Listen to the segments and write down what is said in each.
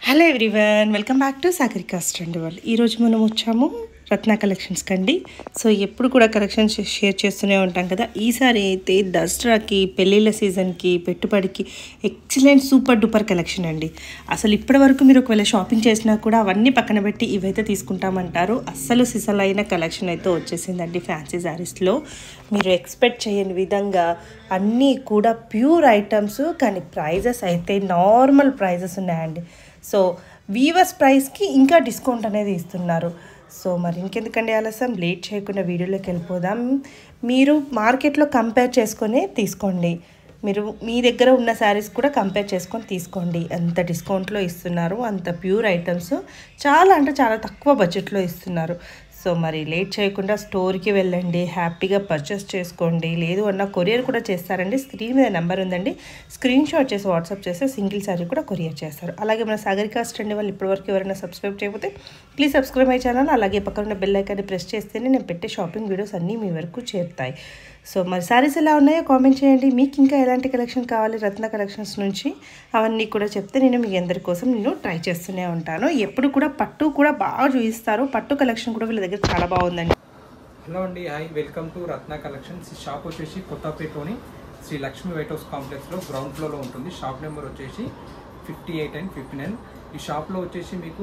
Hello everyone welcome back to Sagarika stand వాళ్ళు ఈరోజు మనం వచ్చాము రత్న కలెక్షన్స్ కండి సో ఎప్పుడు కూడా కలెక్షన్స్ షేర్ చేస్తూనే ఉంటాం కదా ఈసారి అయితే దసరాకి పెళ్ళిళ్ళ సీజన్కి పెట్టుబడికి ఎక్సలెంట్ సూపర్ డూపర్ కలెక్షన్ అండి అసలు ఇప్పటి వరకు మీరు ఒకవేళ షాపింగ్ చేసినా కూడా అవన్నీ పక్కన పెట్టి ఇవైతే తీసుకుంటామంటారు అస్సలు సిసలైన కలెక్షన్ అయితే వచ్చేసిందండి ఫ్యాన్సీ శారీస్లో మీరు ఎక్స్పెక్ట్ చేయని విధంగా అన్నీ కూడా ప్యూర్ ఐటమ్స్ కానీ ప్రైజెస్ అయితే నార్మల్ ప్రైజెస్ ఉన్నాయండి సో వీవర్స్ ప్రైస్కి ఇంకా డిస్కౌంట్ అనేది ఇస్తున్నారు సో మరి ఇంకెందుకండి ఆలస్యం లేట్ చేయకుండా వీడియోలోకి వెళ్ళిపోదాం మీరు మార్కెట్లో కంపేర్ చేసుకొని తీసుకోండి మీరు మీ దగ్గర ఉన్న శారీస్ కూడా కంపేర్ చేసుకొని తీసుకోండి అంత డిస్కౌంట్లో ఇస్తున్నారు అంత ప్యూర్ ఐటమ్స్ చాలా అంటే చాలా తక్కువ బడ్జెట్లో ఇస్తున్నారు సో మరి లేట్ చేయకుండా స్టోర్కి వెళ్ళండి హ్యాపీగా పర్చేస్ చేసుకోండి లేదు అన్న కొరియర్ కూడా చేస్తారండి స్క్రీన్ మీద నెంబర్ ఉందండి స్క్రీన్ షాట్ చేసి వాట్సాప్ చేస్తే సింగిల్ సారీ కూడా కొరియర్ చేస్తారు అలాగే మన సాగరికా స్టండి వాళ్ళు ఇప్పటివరకు ఎవరైనా సబ్స్క్రైబ్ చేయకపోతే ప్లీజ్ సబ్స్క్రైబ్ అయ్యే ఛానల్ అలాగే పక్కన ఉన్న బెల్ ఐకాన్ని ప్రెస్ చేస్తేనే నేను పెట్టే షాపింగ్ వీడియోస్ అన్నీ మీ వరకు చేరుతాయి సో మరి సారీస్ ఎలా ఉన్నాయో కామెంట్ చేయండి మీకు ఇంకా ఎలాంటి కలెక్షన్ కావాలి రత్న కలెక్షన్స్ నుంచి అవన్నీ కూడా చెప్తే నేను మీ అందరి కోసం నేను ట్రై చేస్తూనే ఉంటాను ఎప్పుడు కూడా పట్టు కూడా బాగా చూపిస్తారు పట్టు కలెక్షన్ కూడా వీళ్ళ దగ్గర చాలా బాగుందండి హలో అండి hi welcome to Ratna collections ఈ షాప్ వచ్చేసి కొత్తపేటలోని శ్రీ లక్ష్మీ వైట్ హౌస్ కాంప్లెక్స్లో గ్రౌండ్ ఫ్లోర్లో ఉంటుంది షాప్ నెంబర్ వచ్చేసి fifty eight and fifty nine ఈ షాప్లో వచ్చేసి మీకు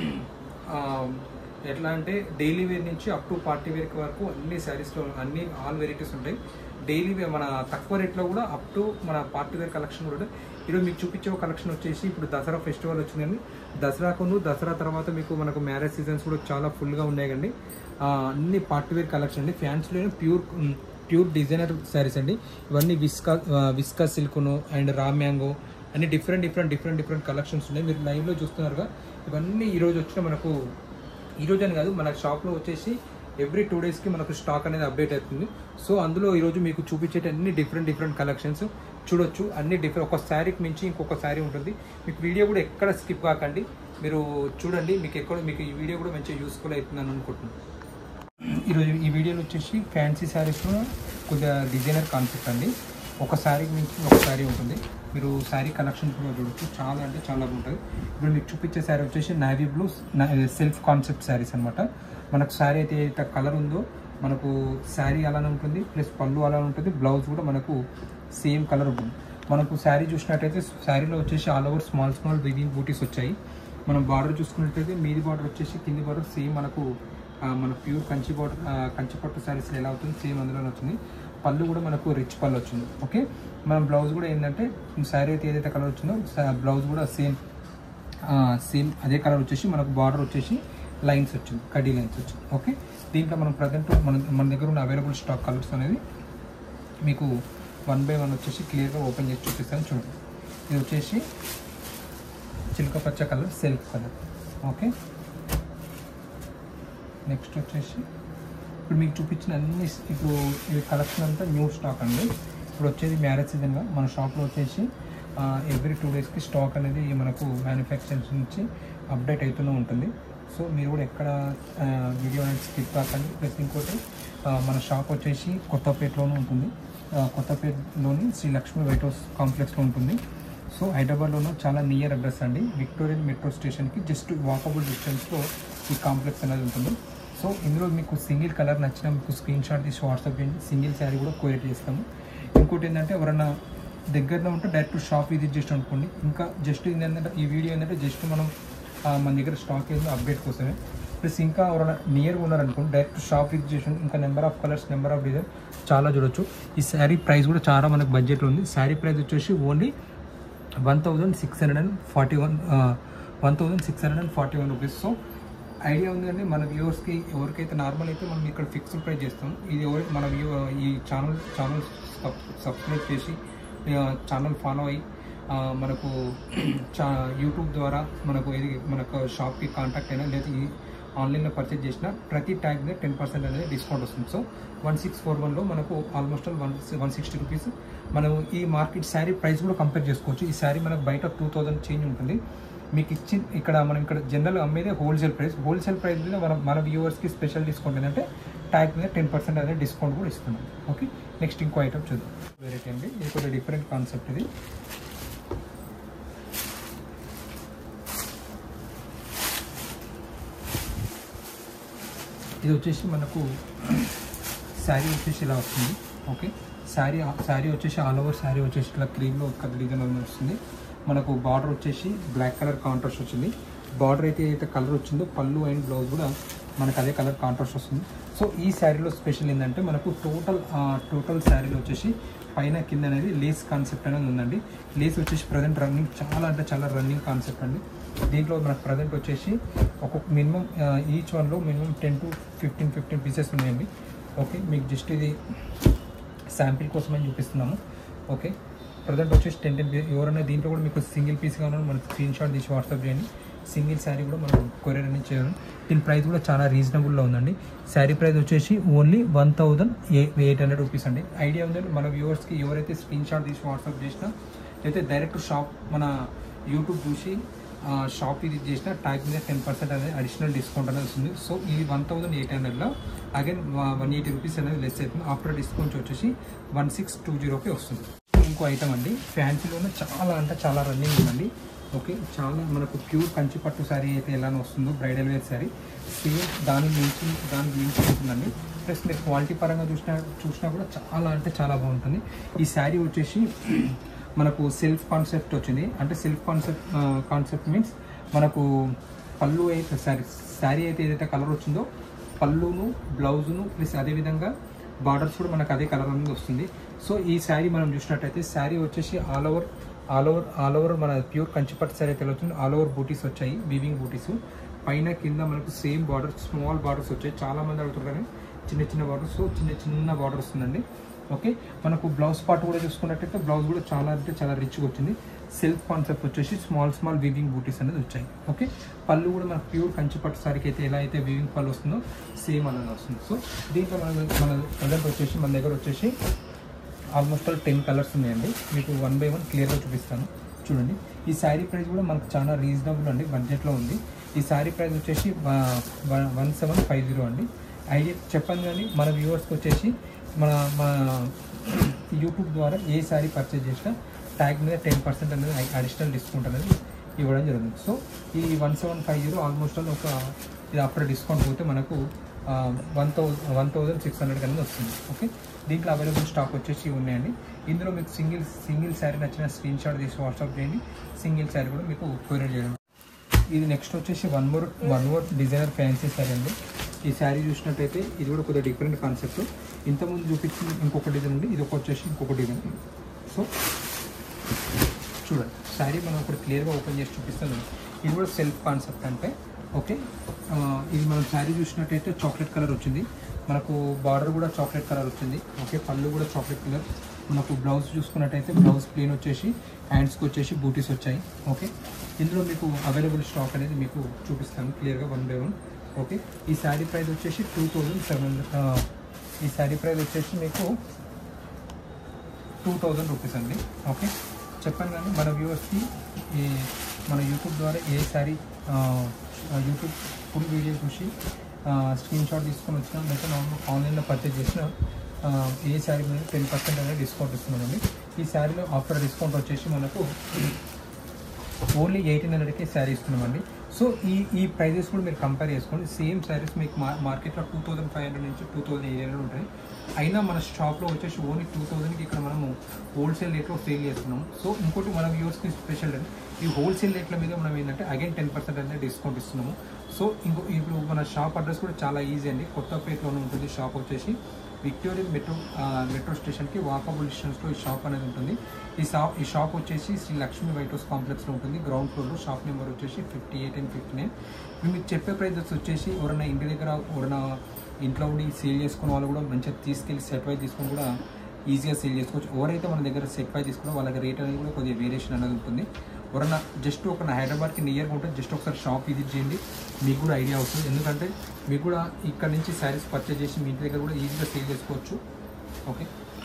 ఆ, ఎట్లా అంటే డైలీ వేర్ నుంచి అప్ టు పార్టీ వేర్ వరకు అన్ని శారీస్లో అన్ని ఆల్ వెరైటీస్ ఉంటాయి డైలీ వేర్ మన తక్కువ రేట్లో కూడా అప్ టు మన పార్టీ వేర్ కలెక్షన్ కూడా ఉంటాయి. ఈరోజు మీకు చూపించే కలెక్షన్ వచ్చేసి ఇప్పుడు దసరా ఫెస్టివల్ వచ్చిందండి దసరాకును దసరా తర్వాత మీకు మనకు మ్యారేజ్ సీజన్స్ కూడా చాలా ఫుల్గా ఉన్నాయి కండి ఆ, అన్ని పార్టీ వేర్ కలెక్షన్ అండి ఫ్యాన్స్లోనే ప్యూర్ ప్యూర్ డిజైనర్ శారీస్ అండి ఇవన్నీ విస్కా విస్కా సిల్క్ను అండ్ రా మ్యాంగో అన్ని different different different different collections ఉన్నాయి మీరు లైవ్లో చూస్తున్నారుగా ఇవన్నీ ఈరోజు వచ్చిన మనకు ఈరోజు అని కాదు మన షాప్లో వచ్చేసి ఎవ్రీ టూ డేస్కి మనకు స్టాక్ అనేది అప్డేట్ అవుతుంది సో అందులో ఈరోజు మీకు చూపించే అన్ని డిఫరెంట్ డిఫరెంట్ కలెక్షన్స్ చూడొచ్చు అన్ని డిఫరెంట్ ఒక శారీకి మించి ఇంకొక శారీ ఉంటుంది మీకు వీడియో కూడా ఎక్కడ స్కిప్ కాకండి మీరు చూడండి మీకు ఎక్కడ మీకు ఈ వీడియో కూడా మంచిగా యూస్ఫుల్ అవుతుందని అనుకుంటున్నాను ఈరోజు ఈ వీడియోలో వచ్చేసి ఫ్యాన్సీ శారీస్లో కొద్దిగా డిజైనర్ కాన్సెప్ట్ అండి ఒక శారీకి మించి ఒక శారీ ఉంటుంది మీరు శారీ కలెక్షన్ కూడా చూడొచ్చు చాలా అంటే చాలా ఉంటుంది ఇప్పుడు మీకు చూపించే శారీ వచ్చేసి navy blue self concept saris అనమాట మనకు శారీ అయితే ఏదైతే కలర్ ఉందో మనకు శారీ అలానే ఉంటుంది ప్లస్ పళ్ళు అలానే ఉంటుంది బ్లౌజ్ కూడా మనకు సేమ్ కలర్ ఉంటుంది మనకు శారీ చూసినట్టయితే శారీలో వచ్చేసి all over small small weaving butis వచ్చాయి మనం బార్డర్ చూసుకున్నట్టయితే మీది బార్డర్ వచ్చేసి కింది బార్డర్ సేమ్ మనకు ఆ, మన ప్యూర్ కంచి బార్డర్ కంచి పట్టు శారీస్ ఎలా అవుతుంది సేమ్ అందులోనే వచ్చింది పళ్ళు కూడా మనకు రిచ్ పళ్ళు వచ్చింది ఓకే మన బ్లౌజ్ కూడా ఏంటంటే శారీ అయితే ఏదైతే కలర్ వచ్చిందో బ్లౌజ్ కూడా సేమ్ సేమ్ అదే కలర్ వచ్చేసి మనకు బార్డర్ వచ్చేసి లైన్స్ వచ్చింది కడీ లైన్స్ వచ్చింది ఓకే దీంట్లో మనం ప్రజెంట్ మన మన దగ్గర ఉన్న అవైలబుల్ స్టాక్ కలర్స్ అనేది మీకు వన్ బై వన్ వచ్చేసి క్లియర్గా ఓపెన్ చేసి చూపిస్తాను చూడండి ఇది వచ్చేసి చిలుక పచ్చ colour self colour okay next వచ్చేసి ఇప్పుడు మీకు చూపించిన అన్ని ఇప్పుడు ఈ కలెక్షన్ అంతా న్యూ స్టాక్ అండి ఇప్పుడు వచ్చేది మ్యారేజ్ సీజన్గా మన షాప్లో వచ్చేసి ఎవ్రీ టూ డేస్కి స్టాక్ అనేది మనకు మ్యానుఫ్యాక్చర్స్ నుంచి అప్డేట్ అవుతూనే ఉంటుంది సో మీరు కూడా ఎక్కడ ఆ, వీడియో అనేది స్కిప్ కాకండి ప్లస్ ఇంకోటి ఆ, మన షాప్ వచ్చేసి కొత్తపేటలోనే ఉంటుంది ఆ, కొత్తపేటలోని శ్రీ లక్ష్మీ వైట్ హౌస్ కాంప్లెక్స్లో ఉంటుంది సో హైదరాబాద్లోనూ చాలా నియర్ అడ్రస్ అండి విక్టోరియన్ మెట్రో స్టేషన్కి జస్ట్ వాకబుల్ డిస్టెన్స్లో ఈ కాంప్లెక్స్ అనేది ఉంటుంది సో ఇందులో మీకు సింగిల్ కలర్ నచ్చిన మీకు స్క్రీన్ షాట్ తీసి వాట్సాప్ చేయండి సింగిల్ శారీ కూడా కోరియర్ చేస్తాము ఇంకోటి ఏంటంటే ఎవరన్నా దగ్గరలో ఉంటే డైరెక్ట్ షాప్ విజిట్ చేసి అనుకోండి ఇంకా జస్ట్ ఏంటంటే ఈ వీడియో ఏంటంటే జస్ట్ మనం ఆ, మన దగ్గర స్టాక్ ఏందో అప్డేట్ కోసమే ప్లస్ ఇంకా ఎవరైనా నియర్గా ఉన్నారనుకోండి డైరెక్ట్ షాప్ విజిట్ చేసి ఇంకా number of colours number of design చాలా చూడొచ్చు ఈ శారీ ప్రైస్ కూడా చాలా మనకు బడ్జెట్లో ఉంది శారీ ప్రైస్ వచ్చేసి only one thousand six hundred and forty one one thousand six hundred and forty one rupees so idea ఉందండి మన వ్యూవర్స్కి ఎవరికైతే నార్మల్ అయితే మనం ఇక్కడ ఫిక్స్డ్ ప్రైస్ చేస్తాం ఇది ఎవరి మన వ్యూ ఈ ఛానల్ ఛానల్ సబ్స్క్రైబ్ చేసి ఛానల్ ఫాలో అయ్యి ఆ, మనకు చా యూట్యూబ్ ద్వారా మనకు ఇది మనకు షాప్కి కాంటాక్ట్ అయినా లేదా ఈ ఆన్లైన్లో పర్చేజ్ చేసిన ప్రతి ట్యాగ్ మీద టెన్ పర్సెంట్ అనేది డిస్కౌంట్ వస్తుంది సో వన్ సిక్స్ ఫోర్ వన్లో మనకు almost all one one sixty rupees మనం ఈ మార్కెట్ శారీ ప్రైస్ కూడా కంపేర్ చేసుకోవచ్చు ఈ శారీ మనకు బయట టూ థౌజండ్ చేంజ్ ఉంటుంది మీకు ఇచ్చి ఇక్కడ మనం ఇక్కడ జనరల్ అమ్మేదే హోల్సేల్ ప్రైస్ హోల్సేల్ ప్రైస్ మీద మన మన వ్యూవర్స్కి స్పెషల్ డిస్కౌంట్ ఏంటంటే ట్యాగ్ మీద టెన్ పర్సెంట్ అనేది డిస్కౌంట్ కూడా ఇస్తున్నాం ఓకే నెక్స్ట్ ఇంకో ఐటమ్ చూద్దాం వెరైటీ అండి ఇది కొద్దిగా డిఫరెంట్ కాన్సెప్ట్ ఇది ఇది వచ్చేసి మనకు శారీ వచ్చేసి ఇలా వస్తుంది ఓకే శారీ శారీ వచ్చేసి ఆల్ ఓవర్ శారీ వచ్చేసి ఇట్లా క్రీమ్లో ఒక డిజైన్ అనేది వస్తుంది మనకు బార్డర్ వచ్చేసి బ్లాక్ కలర్ కాంట్రాస్ట్ వచ్చింది బార్డర్ అయితే అయితే కలర్ వచ్చిందో పళ్ళు అండ్ బ్లౌజ్ కూడా మనకు అదే కలర్ కాంట్రాస్ట్ వస్తుంది సో ఈ శారీలో స్పెషల్ ఏంటంటే మనకు టోటల్ టోటల్ శారీలో వచ్చేసి పైన కింద అనేది లేస్ కాన్సెప్ట్ అనేది ఉందండి లేస్ వచ్చేసి ప్రజెంట్ రన్నింగ్ చాలా అంటే చాలా రన్నింగ్ కాన్సెప్ట్ అండి దీంట్లో మనకు ప్రజెంట్ వచ్చేసి ఒక్కొక్క మినిమం ఈచ్ వన్లో minimum ten to fifteen fifteen pieces ఉన్నాయండి ఓకే మీకు జస్ట్ ఇది శాంపిల్ కోసమని చూపిస్తున్నాము ఓకే ప్రజెంట్ వచ్చేసి టెన్ టెన్ పీస్ ఎవరైనా దీంట్లో కూడా మీకు సింగిల్ పీస్ కావాలని మనకి స్క్రీన్ షాట్ తీసి వాట్సాప్ చేయండి సింగిల్ శారీ కూడా మనం కొరియర్ అనేది చేయడం దీని ప్రైస్ కూడా చాలా రీజనబుల్లో ఉందండి శారీ ప్రైస్ వచ్చేసి only one thousand eight hundred rupees అండి ఐడియా ఉందండి మన వ్యూవర్స్కి ఎవరైతే స్క్రీన్ షాట్ తీసి వాట్సాప్ చేసినా అయితే డైరెక్ట్ షాప్ మన యూట్యూబ్ చూసి ఆ, షాప్ ఇది చేసిన ట్యాగ్ మీద టెన్ పర్సెంట్ అనేది అడిషనల్ డిస్కౌంట్ అనేది వస్తుంది సో ఇది వన్ థౌసండ్ ఎయిట్ హండ్రెడ్లో అగైన్ వన్ ఎయిటీ రూపీస్ అనేది లెస్ అవుతుంది ఆఫ్టర్ డిస్కౌంట్ వచ్చేసి వన్ సిక్స్ టూ జీరోకి వస్తుంది ఇంకో ఐటమ్ అండి ఫ్యాన్సీలోనే చాలా అంటే చాలా రన్నింగ్ ఉందండి ఓకే చాలా మనకు ప్యూర్ కంచి పట్టు శారీ అయితే ఎలా వస్తుందో బ్రైడల్ వేర్ శారీ సేమ్ దాని మించి దానికి మించి ఉంటుందండి ప్లస్ మీరు క్వాలిటీ పరంగా చూసినా చూసినా కూడా చాలా అంటే చాలా బాగుంటుంది ఈ శారీ వచ్చేసి మనకు సెల్ఫ్ కాన్సెప్ట్ వచ్చింది అంటే సెల్ఫ్ కాన్సెప్ట్ కాన్సెప్ట్ మీన్స్ మనకు పళ్ళు అయితే శారీ శారీ అయితే ఏదైతే కలర్ వచ్చిందో పళ్ళును బ్లౌజును ప్లస్ అదేవిధంగా బార్డర్స్ కూడా మనకు అదే కలర్ అనేది వస్తుంది సో ఈ శారీ మనం చూసినట్టయితే శారీ వచ్చేసి all over all over all over మన ప్యూర్ కంచిపట్టు శారీ అయితే వచ్చింది ఆల్ ఓవర్ బూటీస్ వచ్చాయి వీవింగ్ బూటీస్ పైన కింద మనకు సేమ్ బార్డర్ స్మాల్ బార్డర్స్ వచ్చాయి చాలా మంది అడుగుతున్నారు చిన్న చిన్న బార్డర్స్ సో చిన్న చిన్న బార్డర్ వస్తుందండి ఓకే మనకు బ్లౌజ్ పార్ట్ కూడా చూసుకున్నట్టయితే బ్లౌజ్ కూడా చాలా అంటే చాలా రిచ్గా వచ్చింది సెల్ఫ్ కాన్సెప్ట్ వచ్చేసి స్మాల్ స్మాల్ వీవింగ్ బూటీస్ అనేది వచ్చాయి ఓకే పళ్ళు కూడా మనకు ప్యూర్ కంచి పట్టు సారీకి అయితే ఎలా అయితే వీవింగ్ పళ్ళు వస్తుందో సేమ్ అలానే వస్తుంది సో దీంట్లో మన మన ప్రజెంట్ వచ్చేసి మన దగ్గర వచ్చేసి ఆల్మోస్ట్ ఆల్ టెన్ కలర్స్ ఉన్నాయండి మీకు వన్ బై వన్ క్లియర్గా చూపిస్తాను చూడండి ఈ శారీ ప్రైస్ కూడా మనకు చాలా రీజనబుల్ అండి బడ్జెట్లో ఉంది ఈ శారీ ప్రైస్ వచ్చేసి వన్ సెవెన్ ఫైవ్ జీరో అండి ఐడియా చెప్పాను కానీ మన వ్యూవర్స్కి వచ్చేసి మన మన యూట్యూబ్ ద్వారా ఏ శారీ పర్చేజ్ చేసినా ట్యాగ్ మీద టెన్ పర్సెంట్ అనేది అడిషనల్ డిస్కౌంట్ అనేది ఇవ్వడం జరుగుతుంది సో ఈ one seven five zero almost all ఒక ఇది అప్పుడు డిస్కౌంట్ పోతే మనకు one thousand one thousand six hundred అనేది వస్తుంది ఓకే దీంట్లో అవైలబుల్ స్టాక్ వచ్చేసి ఉన్నాయండి ఇందులో మీకు సింగిల్ సింగిల్ శారీ నచ్చిన స్క్రీన్ షాట్ తీసి వాట్సాప్ చేయండి సింగిల్ శారీ కూడా మీకు కొరియర్ చేయడం ఇది నెక్స్ట్ వచ్చేసి one more one more designer fancy sari అండి ఈ శారీ చూసినట్టయితే ఇది కూడా కొద్దిగా డిఫరెంట్ కాన్సెప్ట్ ఇంతకుముందు చూపించిన ఇంకొక డిజైన్ ఉంది ఇది ఒక వచ్చేసి ఇంకొక డిజైన్ సో చూడండి శారీ మనం ఇప్పుడు క్లియర్గా ఓపెన్ చేసి చూపిస్తాను ఇది కూడా సెల్ఫ్ కాన్సెప్ట్ అంటే ఓకే ఆ, ఇది మనం శారీ చూసినట్టయితే చాక్లెట్ కలర్ వచ్చింది మనకు బార్డర్ కూడా చాక్లెట్ కలర్ వచ్చింది ఓకే పళ్ళు కూడా చాక్లెట్ కలర్ మనకు బ్లౌజ్ చూసుకున్నట్టయితే బ్లౌజ్ ప్లేన్ వచ్చేసి హ్యాండ్స్కి వచ్చేసి బూటీస్ వచ్చాయి ఓకే ఇందులో మీకు అవైలబుల్ స్టాక్ అనేది మీకు చూపిస్తాను క్లియర్గా వన్ బై వన్ ఓకే ఈ శారీ ప్రైస్ వచ్చేసి టూ థౌజండ్ సెవెన్ ఈ శారీ ప్రైస్ వచ్చేసి మీకు టూ థౌజండ్ రూపీస్ అండి ఓకే చెప్పాను కానీ మన వ్యూవర్స్కి ఈ మన యూట్యూబ్ ద్వారా ఏ సారీ యూట్యూబ్ ఫుల్ వీడియో చూసి స్క్రీన్ షాట్ తీసుకొని వచ్చినా లేకపోతే నార్మల్ ఆన్లైన్లో పర్చేజ్ చేసిన ఆ, ఏ శారీ మీద టెన్ పర్సెంట్ అనేది డిస్కౌంట్ ఇస్తున్నామండి ఈ శారీలో ఆఫ్టర్ డిస్కౌంట్ వచ్చేసి మనకు ఓన్లీ ఎయిటీన్ హండ్రెడ్కి శారీ ఇస్తున్నామండి సో ఈ ఈ ప్రైజెస్ కూడా మీరు కంపేర్ చేసుకోండి సేమ్ శారీస్ మీకు మా మార్కెట్లో టూ థౌసండ్ ఫైవ్ హండ్రెడ్ నుంచి టూ థౌసండ్ ఎయిట్ హండ్రెడ్ ఉంటాయి అయినా మన షాప్లో వచ్చేసి ఓన్లీ టూ థౌసండ్కి ఇక్కడ మనము హోల్సేల్ రేట్లో సేల్ చేస్తున్నాం సో ఇంకోటి మన వ్యూవర్స్కి స్పెషల్ అండి ఈ హోల్సేల్ రేట్ల మీద మనం ఏంటంటే అగైన్ టెన్ పర్సెంట్ అనేది డిస్కౌంట్ ఇస్తున్నాము సో ఇంకో ఇప్పుడు మన షాప్ అడ్రస్ కూడా చాలా ఈజీ అండి కొత్తపేటలోనే ఉంటుంది షాప్ వచ్చేసి విక్టోరియా మెట్రో ఆ, మెట్రో స్టేషన్కి వాకబుల్ డిస్టెన్స్లో ఈ షాప్ అనేది ఉంటుంది ఈ షాప్ ఈ షాప్ వచ్చేసి శ్రీ లక్ష్మీ వైట్ హౌస్ కాంప్లెక్స్లో ఉంటుంది గ్రౌండ్ ఫ్లోర్లో షాప్ నెంబర్ వచ్చేసి fifty eight and fifty nine మీకు చెప్పే ప్రైజెస్ వచ్చేసి ఎవరైనా ఇంటి దగ్గర ఎవరైనా ఇంట్లో ఉండి సేల్ చేసుకున్న వాళ్ళు కూడా మంచిగా తీసుకెళ్ళి సెట్ వైజ్ తీసుకొని కూడా ఈజీగా సేల్ చేసుకోవచ్చు ఎవరైతే మన దగ్గర సెట్ వైజ్ తీసుకున్నా వాళ్ళకి రేట్ అనేది కూడా కొద్దిగా వేరియేషన్ అనేది ఉంటుంది ఎవరన్నా జస్ట్ ఒక హైదరాబాద్కి నియర్గా ఉంటే జస్ట్ ఒకసారి షాప్ విజిట్ చేయండి మీకు కూడా ఐడియా అవుతుంది ఎందుకంటే మీకు కూడా ఇక్కడ నుంచి శారీస్ పర్చేజ్ చేసి మీ ఇంటి దగ్గర కూడా ఈజీగా సేల్ చేసుకోవచ్చు ఓకే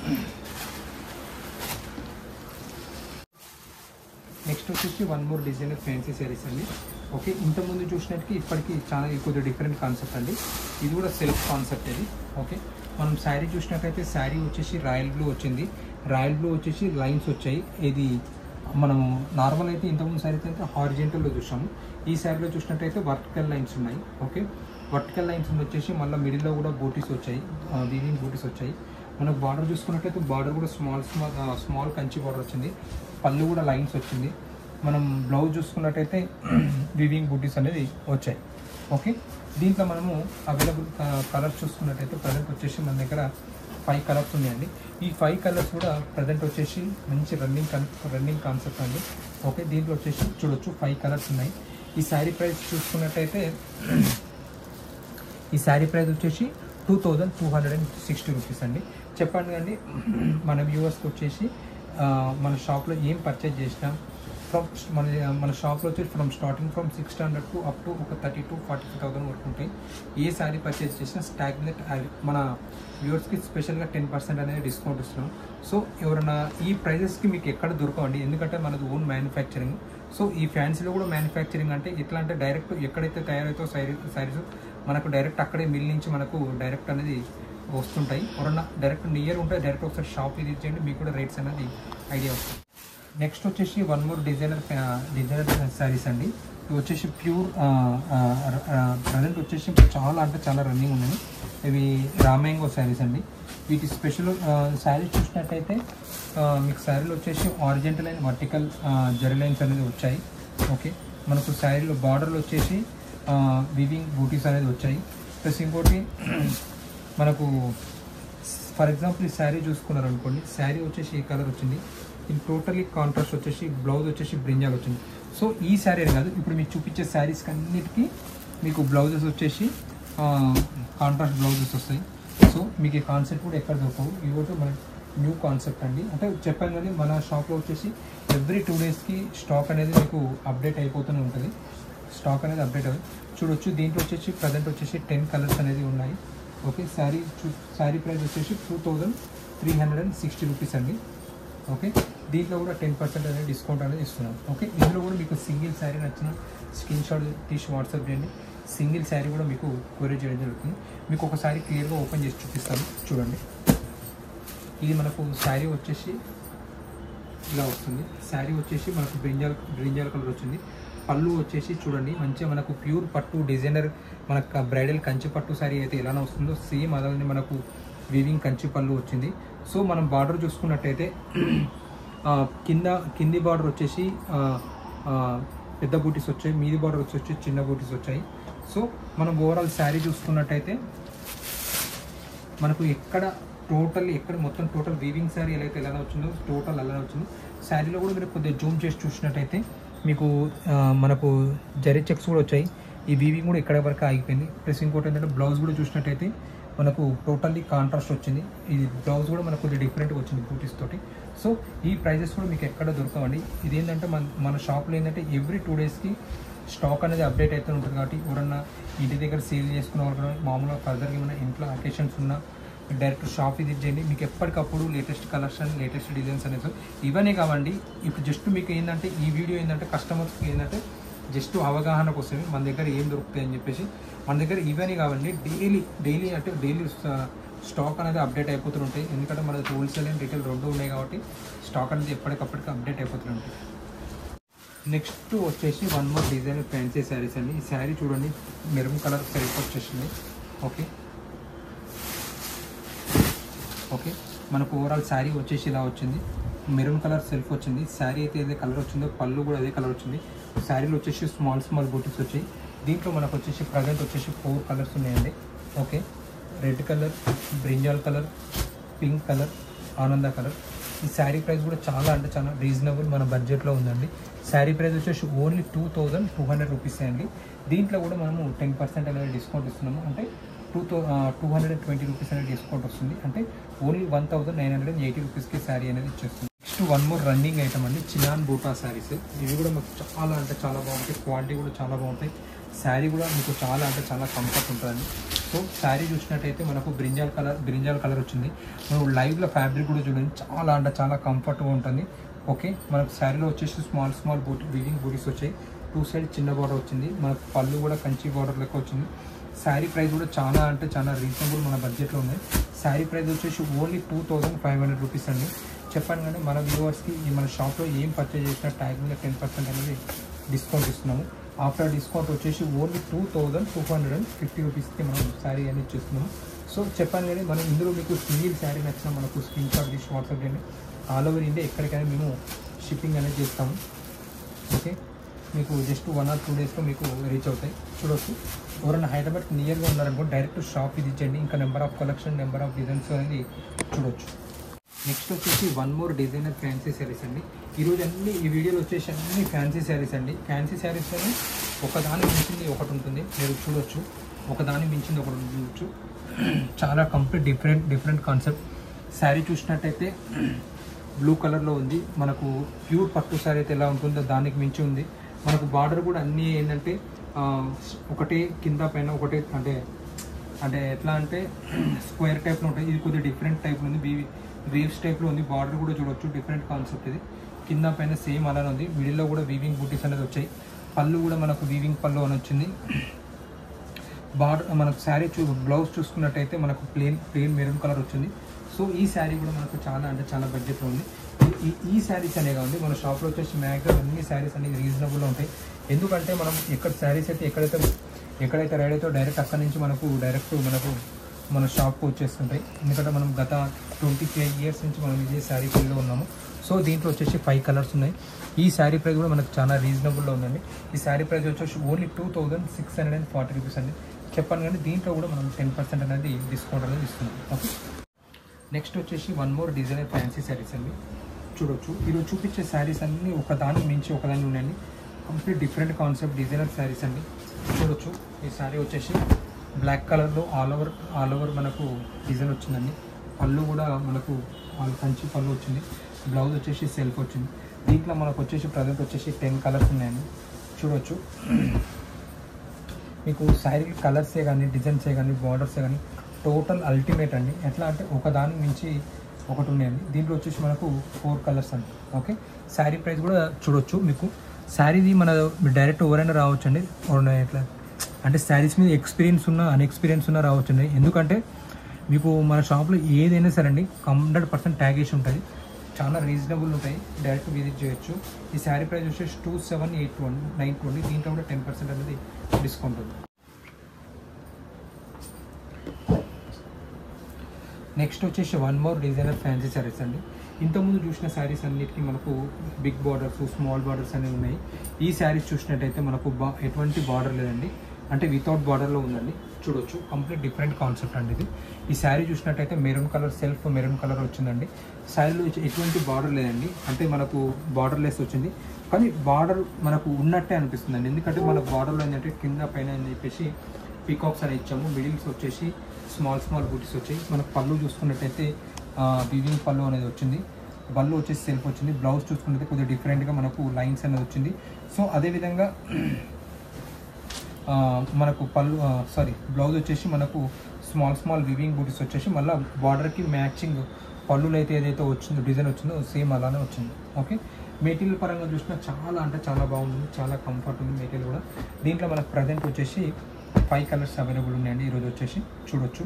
నెక్స్ట్ వచ్చేసి one more designer fancy saris అండి ఓకే ఇంతకుముందు చూసినట్టుకి ఇప్పటికి చాలా కొద్దిగా డిఫరెంట్ కాన్సెప్ట్ అండి ఇది కూడా సెల్ఫ్ కాన్సెప్ట్ ఇది ఓకే మనం శారీ చూసినట్టయితే శారీ వచ్చేసి రాయల్ బ్లూ వచ్చింది రాయల్ బ్లూ వచ్చేసి లైన్స్ వచ్చాయి ఇది మనము నార్మల్ అయితే ఇంతకుముందు శారీ అయితే హారిజెంటల్లో చూసాము ఈ శారీలో చూసినట్టయితే వర్టికల్ లైన్స్ ఉన్నాయి ఓకే వర్టికల్ లైన్స్ వచ్చేసి మళ్ళీ మిడిల్లో కూడా బూటీస్ వచ్చాయి వీవింగ్ బూటీస్ వచ్చాయి మనకు బార్డర్ చూసుకున్నట్టయితే బార్డర్ కూడా small small small Kanchi border వచ్చింది పళ్ళు కూడా లైన్స్ వచ్చింది మనం బ్లౌజ్ చూసుకున్నట్టయితే వివింగ్ బూటీస్ అనేది వచ్చాయి ఓకే దీంట్లో మనము అవైలబుల్ కలర్స్ చూసుకున్నట్టయితే ప్రజెంట్ వచ్చేసి మన దగ్గర ఫైవ్ కలర్స్ ఉన్నాయండి ఈ ఫైవ్ కలర్స్ కూడా ప్రజెంట్ వచ్చేసి మంచి రన్నింగ్ కన్ రన్నింగ్ కాన్సెప్ట్ అండి ఓకే దీంట్లో వచ్చేసి చూడొచ్చు ఫైవ్ కలర్స్ ఉన్నాయి ఈ శారీ ప్రైస్ చూసుకున్నట్టయితే ఈ శారీ ప్రైస్ వచ్చేసి two thousand two hundred and sixty rupees అండి చెప్పండి కండి మన వ్యూవర్స్కి వచ్చేసి ఆ, మన షాప్లో ఏం పర్చేజ్ చేసినా ఫ్రమ్ మన మన షాప్లో వచ్చేసి from starting from six hundred to up to ఒక thirty to forty five thousand వరకు ఉంటాయి ఏ శారీ పర్చేజ్ చేసినా స్టాక్ మీద మన వ్యూవర్స్కి స్పెషల్గా టెన్ పర్సెంట్ అనేది డిస్కౌంట్ ఇస్తున్నాం సో ఎవరైనా ఈ ప్రైజెస్కి మీకు ఎక్కడ దొరకవండి ఎందుకంటే మనది ఓన్ మ్యానుఫ్యాక్చరింగ్ సో ఈ ఫ్యాన్సీలో కూడా మ్యానుఫ్యాక్చరింగ్ అంటే ఎట్లా అంటే డైరెక్ట్ ఎక్కడైతే తయారైతే శారీ శారీస్ మనకు డైరెక్ట్ అక్కడే మిల్ నుంచి మనకు డైరెక్ట్ అనేది వస్తుంటాయి ఎవరన్నా డైరెక్ట్ నియర్ ఉంటే డైరెక్ట్ ఒకసారి షాప్ విజిట్ చేయండి మీకు కూడా రేట్స్ అనేది ఐడియా వస్తుంది నెక్స్ట్ వచ్చేసి one more designer designer saris అండి ఇవి వచ్చేసి ప్యూర్ ప్రజెంట్ వచ్చేసి ఇప్పుడు చాలా అంటే చాలా రన్నింగ్ ఉన్నాయి ఇవి రామాంగో శారీస్ అండి వీటి స్పెషల్ శారీస్ చూసినట్టయితే ఆ, మీకు శారీలు వచ్చేసి horizontal and vertical zari lines అనేది వచ్చాయి ఓకే మనకు శారీలో బార్డర్లు వచ్చేసి వివింగ్ బూటీస్ అనేది వచ్చాయి ప్లస్ ఇంకోటి మనకు ఫర్ ఎగ్జాంపుల్ ఈ శారీ చూసుకున్నారు అనుకోండి శారీ వచ్చేసి ఈ కలర్ వచ్చింది ఇది టోటలీ కాంట్రాస్ట్ వచ్చేసి బ్లౌజ్ వచ్చేసి బ్రింజాల్ వచ్చింది సో ఈ శారీ అని కాదు ఇప్పుడు మీకు చూపించే శారీస్కి అన్నిటికీ మీకు బ్లౌజెస్ వచ్చేసి కాంట్రాస్ట్ బ్లౌజెస్ వస్తాయి సో మీకు ఈ కాన్సెప్ట్ కూడా ఎక్కడ దొరకవు ఇవి కూడా మన న్యూ కాన్సెప్ట్ అండి అంటే చెప్పాను కానీ మన షాప్లో వచ్చేసి ఎవ్రీ టూ డేస్కి స్టాక్ అనేది మీకు అప్డేట్ అయిపోతూనే ఉంటుంది స్టాక్ అనేది అప్డేట్ అవుతుంది చూడొచ్చు దీంట్లో వచ్చేసి ప్రజెంట్ వచ్చేసి టెన్ కలర్స్ అనేది ఉన్నాయి ఓకే శారీ చూ శారీ ప్రైస్ వచ్చేసి two thousand three hundred and sixty rupees అండి ఓకే దీంట్లో కూడా టెన్ పర్సెంట్ అనేది డిస్కౌంట్ అనేది ఇస్తున్నాం ఓకే ఇందులో కూడా మీకు సింగిల్ శారీ నచ్చిన స్క్రీన్ షాట్ తీసి వాట్సాప్ చేయండి సింగిల్ శారీ కూడా మీకు కొరియర్ చేయడం జరుగుతుంది మీకు ఒకసారి క్లియర్గా ఓపెన్ చేసి చూపిస్తాను చూడండి ఇది మనకు శారీ వచ్చేసి ఇలా వస్తుంది శారీ వచ్చేసి మనకు బ్రింజాల్ బ్రింజాల్ కలర్ వచ్చింది పళ్ళు వచ్చేసి చూడండి మంచిగా మనకు ప్యూర్ పట్టు డిజైనర్ మనకు బ్రైడల్ కంచి పట్టు శారీ అయితే ఎలా వస్తుందో సేమ్ అలానే మనకు వీవింగ్ కంచి పళ్ళు వచ్చింది సో మనం బార్డర్ చూసుకున్నట్టయితే ఆ, కింద కింది బార్డర్ వచ్చేసి ఆ, ఆ, పెద్ద బూటీస్ వచ్చాయి మీది బార్డర్ వచ్చేసి చిన్న బూటీస్ వచ్చాయి సో మనం ఓవరాల్ శారీ చూసుకున్నట్టయితే మనకు ఎక్కడ టోటల్ ఎక్కడ మొత్తం టోటల్ వీవింగ్ శారీ ఎలా అయితే ఎలా వచ్చిందో టోటల్ అలానే వచ్చిందో శారీలో కూడా మీరు కొద్దిగా జూమ్ చేసి చూసినట్టయితే మీకు ఆ, మనకు జరీ చెక్స్ కూడా వచ్చాయి ఈ వీవింగ్ కూడా ఇక్కడ వరకు ఆగిపోయింది ప్లస్ ఇంకోటి ఏంటంటే బ్లౌజ్ కూడా చూసినట్టయితే మనకు టోటల్లీ కాంట్రాస్ట్ వచ్చింది ఇది బ్లౌజ్ కూడా మనకు కొద్దిగా డిఫరెంట్గా వచ్చింది బూటీస్ తోటి సో ఈ ప్రైజెస్ కూడా మీకు ఎక్కడ దొరకవండి ఇది ఏంటంటే మన మన షాప్లో ఏంటంటే ఎవ్రీ టూ డేస్కి స్టాక్ అనేది అప్డేట్ అవుతూ ఉంటుంది కాబట్టి ఎవరన్నా ఇంటి దగ్గర సేల్ చేసుకున్న వాళ్ళు కూడా మామూలుగా ఫర్దర్గా ఏమైనా ఇంట్లో అకేషన్స్ ఉన్నా డైరెక్ట్ షాప్ విజిట్ చేయండి మీకు ఎప్పటికప్పుడు లేటెస్ట్ కలెక్షన్ లేటెస్ట్ డిజైన్స్ అనేది ఇవన్నీ కావండి ఇప్పుడు జస్ట్ మీకు ఏంటంటే ఈ వీడియో ఏంటంటే కస్టమర్స్కి ఏంటంటే జస్ట్ అవగాహన కోసమే మన దగ్గర ఏం దొరుకుతాయి అని చెప్పేసి మన దగ్గర ఇవన్నీ కావండి డైలీ డైలీ అంటే డైలీ స్టాక్ అనేది అప్డేట్ అయిపోతుంటాయి ఎందుకంటే మన హోల్సేల్ అండ్ రిటైల్ రెండు ఉన్నాయి కాబట్టి స్టాక్ అనేది ఎప్పటికప్పటికి అప్డేట్ అయిపోతుంటాయి నెక్స్ట్ వచ్చేసి one more design fancy saris అండి ఈ శారీ చూడండి మెరూన్ కలర్ సెల్ఫ్ వచ్చేసింది ఓకే ఓకే మనకు ఓవరాల్ శారీ వచ్చేసి ఇలా వచ్చింది మెరూన్ కలర్ సెల్ఫ్ వచ్చింది శారీ అయితే ఏదే కలర్ వచ్చిందో పళ్ళు కూడా అదే కలర్ వచ్చింది శారీలో వచ్చేసి స్మాల్ స్మాల్ బూటీస్ వచ్చాయి దీంట్లో మనకు వచ్చేసి ప్రజెంట్ వచ్చేసి ఫోర్ కలర్స్ ఉన్నాయండి okay red colour brinjal colour pink colour ఆనంద కలర్ ఈ శారీ ప్రైస్ కూడా చాలా అంటే చాలా రీజనబుల్ మన బడ్జెట్లో ఉందండి శారీ ప్రైస్ వచ్చేసి only two thousand two hundred rupees అండి దీంట్లో కూడా మనము టెన్ పర్సెంట్ అనేది డిస్కౌంట్ ఇస్తున్నాము అంటే two thou two hundred and twenty rupees అనేది డిస్కౌంట్ వస్తుంది అంటే only one thousand nine hundred and eighty రూపీస్కి శారీ అనేది ఇచ్చేస్తుంది next one more running item అండి చినాన్ బూటా శారీస్ ఇవి కూడా మాకు చాలా అంటే చాలా బాగుంటాయి క్వాలిటీ కూడా చాలా బాగుంటాయి శారీ కూడా మీకు చాలా అంటే చాలా కంఫర్ట్ ఉంటుందండి సో శారీ చూసినట్టయితే మనకు బ్రింజాల్ కలర్ బ్రింజాల్ కలర్ వచ్చింది మనం లైవ్లో ఫ్యాబ్రిక్ కూడా చూడండి చాలా అంటే చాలా కంఫర్ట్గా ఉంటుంది ఓకే మనకు శారీలో వచ్చేసి small small buti weaving butis వచ్చాయి టూ సైడ్ చిన్న బార్డర్ వచ్చింది మనకు పళ్ళు కూడా కంచి బార్డర్ లెక్క వచ్చింది శారీ ప్రైస్ కూడా చాలా అంటే చాలా రీజనబుల్ మన బడ్జెట్లో ఉన్నాయి శారీ ప్రైస్ వచ్చేసి only two thousand five hundred rupees అండి చెప్పాను కానీ మన వ్యూవర్స్కి ఈ మన షాప్లో ఏం పర్చేజ్ చేసినా ట్యాగ్ మీద టెన్ పర్సెంట్ అనేది డిస్కౌంట్ ఇస్తున్నాము ఆఫ్టర్ డిస్కౌంట్ వచ్చేసి only two thousand two hundred and fifty రూపీస్కి మనం శారీ అనేది ఇస్తున్నాము సో చెప్పాను కానీ మనం ఇందులో మీకు సింగిల్ శారీ నచ్చిన మనకు స్క్రీన్ షాట్ తీసి వాట్సాప్ చేయండి ఆల్ ఓవర్ ఇండియా ఎక్కడికైనా మేము షిప్పింగ్ అనేది చేస్తాము ఓకే మీకు జస్ట్ వన్ ఆర్ టూ డేస్లో మీకు రీచ్ అవుతాయి చూడొచ్చు ఎవరైనా హైదరాబాద్ నియర్గా ఉన్నారనుకో డైరెక్ట్ షాప్ ఇది ఇచ్చండి ఇంకా number of collection number of designs అనేది చూడొచ్చు నెక్స్ట్ వచ్చేసి one more designer fancy saris అండి ఈరోజు అన్ని ఈ వీడియోలో వచ్చేసి అన్ని ఫ్యాన్సీ శారీస్ అండి ఫ్యాన్సీ శారీస్లోనే ఒకదాని మించింది ఒకటి ఉంటుంది మీరు చూడొచ్చు ఒకదాని మించింది ఒకటి చూడొచ్చు చాలా complete different different concept sari చూసినట్టయితే బ్లూ కలర్లో ఉంది మనకు ప్యూర్ పట్టు శారీ అయితే ఎలా ఉంటుందో దానికి మించి ఉంది మనకు బార్డర్ కూడా అన్నీ ఏంటంటే ఆ, ఒకటే కింద పైన ఒకటే అంటే అంటే ఎట్లా అంటే స్క్వేర్ టైప్లో ఉంటాయి ఇది కొద్దిగా డిఫరెంట్ టైప్లో ఉంది వీవి వేవ్స్ టైప్లో ఉంది బార్డర్ కూడా చూడొచ్చు డిఫరెంట్ కాన్సెప్ట్ ఇది కింద పైన సేమ్ అలానే ఉంది మిడిల్లో కూడా వీవింగ్ బూటీస్ అనేది వచ్చాయి పళ్ళు కూడా మనకు వీవింగ్ పళ్ళు అని వచ్చింది బార్డర్ మనకు శారీ చూ బ్లౌజ్ చూసుకున్నట్టయితే మనకు ప్లేన్ ప్లేన్ మెరూన్ కలర్ వచ్చింది సో ఈ శారీ కూడా మనకు చాలా అంటే చాలా బడ్జెట్లో ఉంది ఈ- ఈ ఈ శారీస్ అనేవి ఉంది మన షాప్లో వచ్చేసి మ్యాక్సిమం అన్ని శారీస్ అనేవి రీజనబుల్లో ఉంటాయి ఎందుకంటే మనం ఎక్కడ శారీస్ అయితే ఎక్కడైతే ఎక్కడైతే రైడ్ అవుతో డైరెక్ట్ అక్కడ నుంచి మనకు డైరెక్ట్ మనకు మన షాప్కి వచ్చేస్తుంటాయి ఎందుకంటే మనం గత ట్వంటీ ఫైవ్ ఇయర్స్ నుంచి మనం ఇదే శారీ ఫీల్డ్లో ఉన్నాము సో దీంట్లో వచ్చేసి ఫైవ్ కలర్స్ ఉన్నాయి ఈ శారీ ప్రైస్ కూడా మనకు చాలా రీజనబుల్లో ఉందండి ఈ శారీ ప్రైస్ వచ్చేసి only two thousand six hundred and forty rupees అండి చెప్పాను కానీ దీంట్లో కూడా మనం టెన్ పర్సెంట్ అనేది డిస్కౌంట్ అనేది ఇస్తున్నాం ఓకే నెక్స్ట్ వచ్చేసి one more designer fancy saris అండి చూడొచ్చు ఈరోజు చూపించే శారీస్ అన్నీ ఒకదాని మించి ఒకదాని ఉన్నాయండి complete different concept designer saris అండి చూడొచ్చు ఈ శారీ వచ్చేసి బ్లాక్ కలర్లో ఆల్ ఓవర్ ఆల్ ఓవర్ మనకు డిజైన్ వచ్చిందండి పళ్ళు కూడా మనకు ఆల్ కంచి పళ్ళు వచ్చింది బ్లౌజ్ వచ్చేసి సెల్ఫ్ వచ్చింది దీంట్లో మనకు వచ్చేసి ప్రజెంట్ వచ్చేసి టెన్ కలర్స్ ఉన్నాయండి చూడొచ్చు మీకు శారీ కలర్సే కానీ డిజైన్సే కానీ బార్డర్సే కానీ టోటల్ అల్టిమేట్ అండి ఎట్లా అంటే ఒకదాని మించి ఒకటి ఉన్నాయండి దీంట్లో వచ్చేసి మనకు ఫోర్ కలర్స్ అండి ఓకే శారీ ప్రైస్ కూడా చూడొచ్చు మీకు శారీది మన డైరెక్ట్ ఎవరైనా రావచ్చు అండి ఎట్లా అంటే శారీస్ మీద ఎక్స్పీరియన్స్ ఉన్న అన్ఎక్స్పీరియన్స్ ఉన్న రావచ్చు అండి ఎందుకంటే మీకు మన షాప్లో ఏదైనా సరే అండి హండ్రెడ్ పర్సెంట్ ట్యాగ్ వేసి ఉంటుంది చాలా రీజనబుల్ ఉంటాయి డైరెక్ట్ విజిట్ చేయొచ్చు ఈ శారీ ప్రైస్ వచ్చేసి two seven eight one nine two అండి దీంట్లో కూడా టెన్ పర్సెంట్ అనేది డిస్కౌంట్ ఉంది నెక్స్ట్ వచ్చేసి one more designer fancy saris అండి ఇంతకుముందు చూసిన శారీస్ అన్నిటికీ మనకు బిగ్ బార్డర్స్ స్మాల్ బార్డర్స్ అనేవి ఉన్నాయి ఈ శారీస్ చూసినట్టయితే మనకు బా ఎటువంటి బార్డర్ లేదండి అంటే వితౌట్ బార్డర్లో ఉందండి చూడొచ్చు కంప్లీట్ డిఫరెంట్ కాన్సెప్ట్ అండి ఇది ఈ శారీ చూసినట్టయితే maroon colour self maroon colour వచ్చిందండి శారీలో ఎటువంటి బార్డర్ లేదండి అంటే మనకు బార్డర్ లెస్ వచ్చింది కానీ బార్డర్ మనకు ఉన్నట్టే అనిపిస్తుందండి ఎందుకంటే మన బార్డర్లో ఏంటంటే కింద పైన అని చెప్పేసి పీకాక్స్ అని ఇచ్చాము మిడిల్స్ వచ్చేసి స్మాల్ స్మాల్ బూటీస్ వచ్చాయి మనకు పళ్ళు చూసుకున్నట్టయితే వివింగ్ పళ్ళు అనేది వచ్చింది బళ్ళు వచ్చేసి సెల్ఫ్ వచ్చింది బ్లౌజ్ చూసుకున్నట్టు కొద్దిగా డిఫరెంట్గా మనకు లైన్స్ అనేది వచ్చింది సో అదేవిధంగా ఆ, మనకు పళ్ళు సారీ బ్లౌజ్ వచ్చేసి మనకు స్మాల్ స్మాల్ వివింగ్ బూటీస్ వచ్చేసి మళ్ళీ బార్డర్కి మ్యాచింగ్ పళ్ళులు అయితే ఏదైతే వచ్చిందో డిజైన్ వచ్చిందో సేమ్ అలానే వచ్చింది ఓకే మెటీరియల్ పరంగా చూసినా చాలా అంటే చాలా బాగుంది చాలా కంఫర్ట్ ఉంది మెటీరియల్ కూడా దీంట్లో మనకు ప్రజెంట్ వచ్చేసి ఫైవ్ కలర్స్ అవైలబుల్ ఉన్నాయండి ఈరోజు వచ్చేసి చూడొచ్చు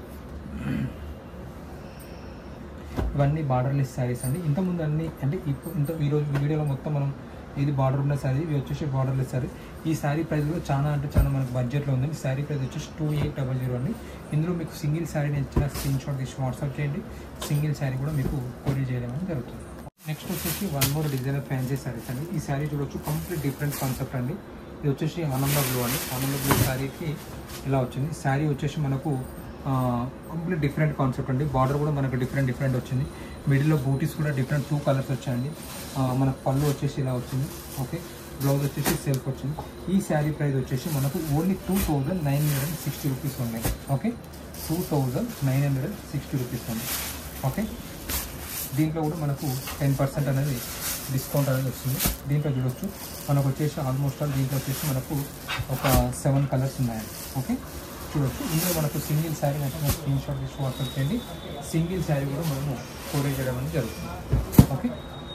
ఇవన్నీ బార్డర్లెస్ శారీస్ అండి ఇంతకుముందు అన్ని అంటే ఇప్పుడు ఇంత ఈరోజు వీడియోలో మొత్తం మనం ఇది బార్డర్ ఉన్న శారీ ఇవి వచ్చేసి బార్డర్లెస్ శారీ ఈ శారీ ప్రైస్ కూడా చాలా అంటే చాలా మనకు బడ్జెట్లో ఉందండి శారీ ప్రైస్ వచ్చేసి టూ ఎయిట్ డబల్ జీరో అండి ఇందులో మీకు సింగిల్ శారీ ఇచ్చిన స్క్రీన్ షాట్ తీసి వాట్సాప్ చేయండి సింగిల్ శారీ కూడా మీకు కొరియర్ చేయడం అనేది జరుగుతుంది నెక్స్ట్ వచ్చేసి one more designer fancy saris అండి ఈ శారీ చూడొచ్చు కంప్లీట్ డిఫరెంట్ కాన్సెప్ట్ అండి ఇది వచ్చేసి ఆనంద బ్లూ అండి ఆనంద బ్లూ శారీకి ఇలా వచ్చింది శారీ వచ్చేసి మనకు కంప్లీట్ డిఫరెంట్ కాన్సెప్ట్ అండి బార్డర్ కూడా మనకు డిఫరెంట్ డిఫరెంట్ వచ్చింది మిడిల్లో బూటీస్ కూడా డిఫరెంట్ టూ కలర్స్ వచ్చాయండి ఆ, మనకు పళ్ళు వచ్చేసి ఇలా వచ్చింది ఓకే బ్లౌజ్ వచ్చేసి సెల్ఫ్ వచ్చింది ఈ శారీ ప్రైస్ వచ్చేసి మనకు only two thousand nine hundred and sixty rupees ఉన్నాయి okay two thousand nine hundred and sixty rupees ఉన్నాయి ఓకే దీంట్లో కూడా మనకు టెన్ పర్సెంట్ అనేది డిస్కౌంట్ అనేది వస్తుంది దీంట్లో చూడొచ్చు మనకు వచ్చేసి ఆల్మోస్ట్ ఆల్ దీంట్లో వచ్చేసి మనకు ఒక సెవెన్ కలర్స్ ఉన్నాయండి ఓకే చూడొచ్చు ఇందులో మనకు సింగిల్ శారీ అంటే మనకు స్క్రీన్ షాట్ తీసి వాట్సాప్ చేయండి సింగిల్ శారీ కూడా మనము కొరియర్ చేయడం అనేది జరుగుతుంది ఓకే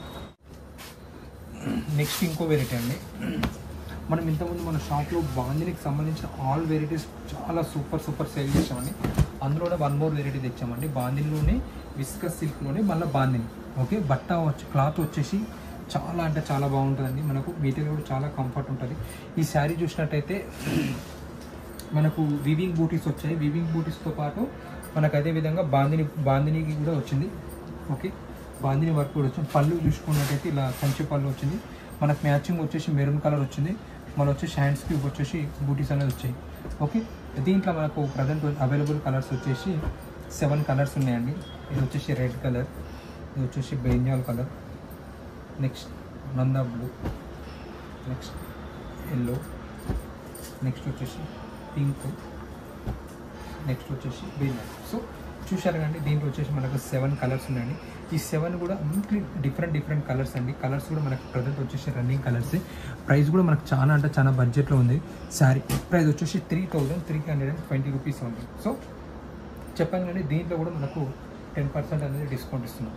నెక్స్ట్ ఇంకో వెరైటీ అండి మనం ఇంతకుముందు మన షాప్లో బాందినికి సంబంధించిన ఆల్ వెరైటీస్ చాలా సూపర్ సూపర్ సేల్ చేసామండి అందులోనే వన్ మోర్ వెరైటీ తెచ్చామండి బాందిన్లోనే విస్కస్ సిల్క్లోనే మళ్ళీ బాందిని ఓకే బట్ట వచ్చి క్లాత్ వచ్చేసి చాలా అంటే చాలా బాగుంటుందండి మనకు మెటీరియల్ కూడా చాలా కంఫర్ట్ ఉంటుంది ఈ శారీ చూసినట్టయితే మనకు వివింగ్ బూటీస్ వచ్చాయి వివింగ్ బూటీస్తో పాటు మనకు అదే విధంగా బాందిని బాందినికి కూడా వచ్చింది ఓకే బాందిని వర్క్ కూడా వచ్చింది పళ్ళు చూసుకున్నట్టయితే ఇలా కంచి పళ్ళు వచ్చింది మనకు మ్యాచింగ్ వచ్చేసి మెరూన్ కలర్ వచ్చింది మన వచ్చేసి హ్యాండ్స్కి వచ్చేసి బూటీస్ అనేది వచ్చాయి ఓకే దీంట్లో మనకు ప్రజెంట్ అవైలబుల్ కలర్స్ వచ్చేసి సెవెన్ కలర్స్ ఉన్నాయండి ఇది వచ్చేసి రెడ్ కలర్ ఇది వచ్చేసి బెంజాల్ కలర్ నెక్స్ట్ నందా బ్లూ నెక్స్ట్ ఎల్లో నెక్స్ట్ వచ్చేసి పింక్ నెక్స్ట్ వచ్చేసి గ్రీన్ సో చూశారు కండి దీంట్లో వచ్చేసి మనకు సెవెన్ కలర్స్ ఉన్నాయండి ఈ సెవెన్ కూడా కంప్లీట్ డిఫరెంట్ డిఫరెంట్ కలర్స్ అండి కలర్స్ కూడా మనకు ప్రజెంట్ వచ్చేసి రన్నింగ్ కలర్స్ ప్రైస్ కూడా మనకు చాలా అంటే చాలా బడ్జెట్లో ఉంది శారీ ప్రైస్ వచ్చేసి three thousand three hundred and twenty rupees ఉంది సో చెప్పాను కానీ దీంట్లో కూడా మనకు టెన్ పర్సెంట్ అనేది డిస్కౌంట్ ఇస్తున్నాం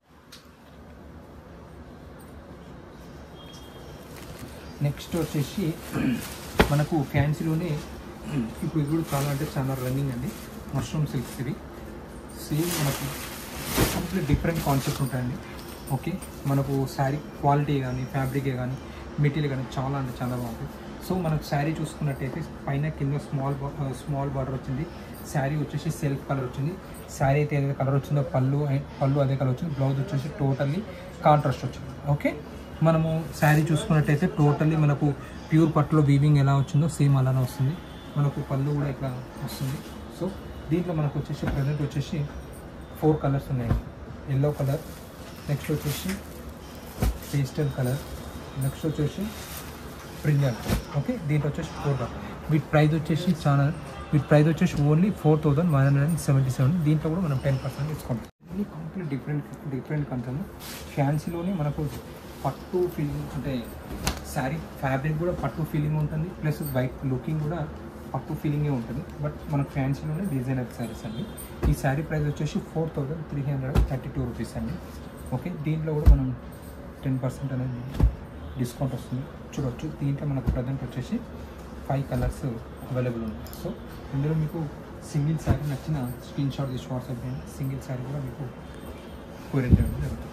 నెక్స్ట్ వచ్చేసి మనకు ఫ్యాన్సీలోనే ఇప్పుడు ఇది కూడా చాలా అంటే చాలా రన్నింగ్ అండి మష్రూమ్ సిల్క్స్ ఇవి సేమ్ మనకు కంప్లీట్ డిఫరెంట్ కాన్సెప్ట్ ఉంటాయండి ఓకే మనకు శారీ క్వాలిటీ కానీ ఫ్యాబ్రికే కానీ మెటీరియల్ కానీ చాలా అంటే చాలా బాగుంటుంది సో మనకు శారీ చూసుకున్నట్టయితే పైన కింద స్మాల్ స్మాల్ బార్డర్ వచ్చింది శారీ వచ్చేసి సెల్ఫ్ కలర్ వచ్చింది శారీ అయితే ఏదైతే కలర్ వచ్చిందో పళ్ళు పళ్ళు అదే కలర్ వచ్చింది బ్లౌజ్ వచ్చేసి టోటల్లీ కాంట్రాస్ట్ వచ్చింది ఓకే మనము శారీ చూసుకున్నట్టయితే టోటల్లీ మనకు ప్యూర్ పట్టులో వీవింగ్ ఎలా వచ్చిందో సేమ్ అలానే వస్తుంది మనకు పళ్ళు కూడా ఇట్లా వస్తుంది సో దీంట్లో మనకు వచ్చేసి ప్రజెంట్ వచ్చేసి ఫోర్ కలర్స్ ఉన్నాయి ఎల్లో కలర్ నెక్స్ట్ వచ్చేసి పేస్టల్ కలర్ నెక్స్ట్ వచ్చేసి బ్రింజాల్ ఓకే దీంట్లో వచ్చేసి ఫోర్ వీటి ప్రైస్ వచ్చేసి చాలా వీటి ప్రైస్ వచ్చేసి only four thousand one hundred and seventy seven దీంట్లో కూడా మనం టెన్ పర్సెంట్ డిస్కౌంట్ అన్ని కంప్లీట్ డిఫరెంట్ డిఫరెంట్ కంటాము ఫ్యాన్సీలోనే మనకు పట్టు ఫీలింగ్ అంటే శారీ ఫ్యాబ్రిక్ కూడా పట్టు ఫీలింగ్ ఉంటుంది ప్లస్ వైట్ లుకింగ్ కూడా పట్టు ఫీలింగే ఉంటుంది బట్ మనకు ఫ్యాన్సీలోనే డిజైనర్ శారీస్ అండి ఈ శారీ ప్రైస్ వచ్చేసి four thousand three hundred thirty two rupees అండి ఓకే దీంట్లో కూడా మనం టెన్ పర్సెంట్ అనేది డిస్కౌంట్ వస్తుంది చూడవచ్చు దీంట్లో మనకు ప్రజెంట్ వచ్చేసి ఫైవ్ కలర్స్ అవైలబుల్ ఉన్నాయి సో ఇందులో మీకు సింగిల్ శారీ నచ్చిన స్క్రీన్ షాట్ తీసి వాట్సాప్ చేయండి సింగిల్ శారీ కూడా మీకు కొరియర్ చేయడం జరుగుతుంది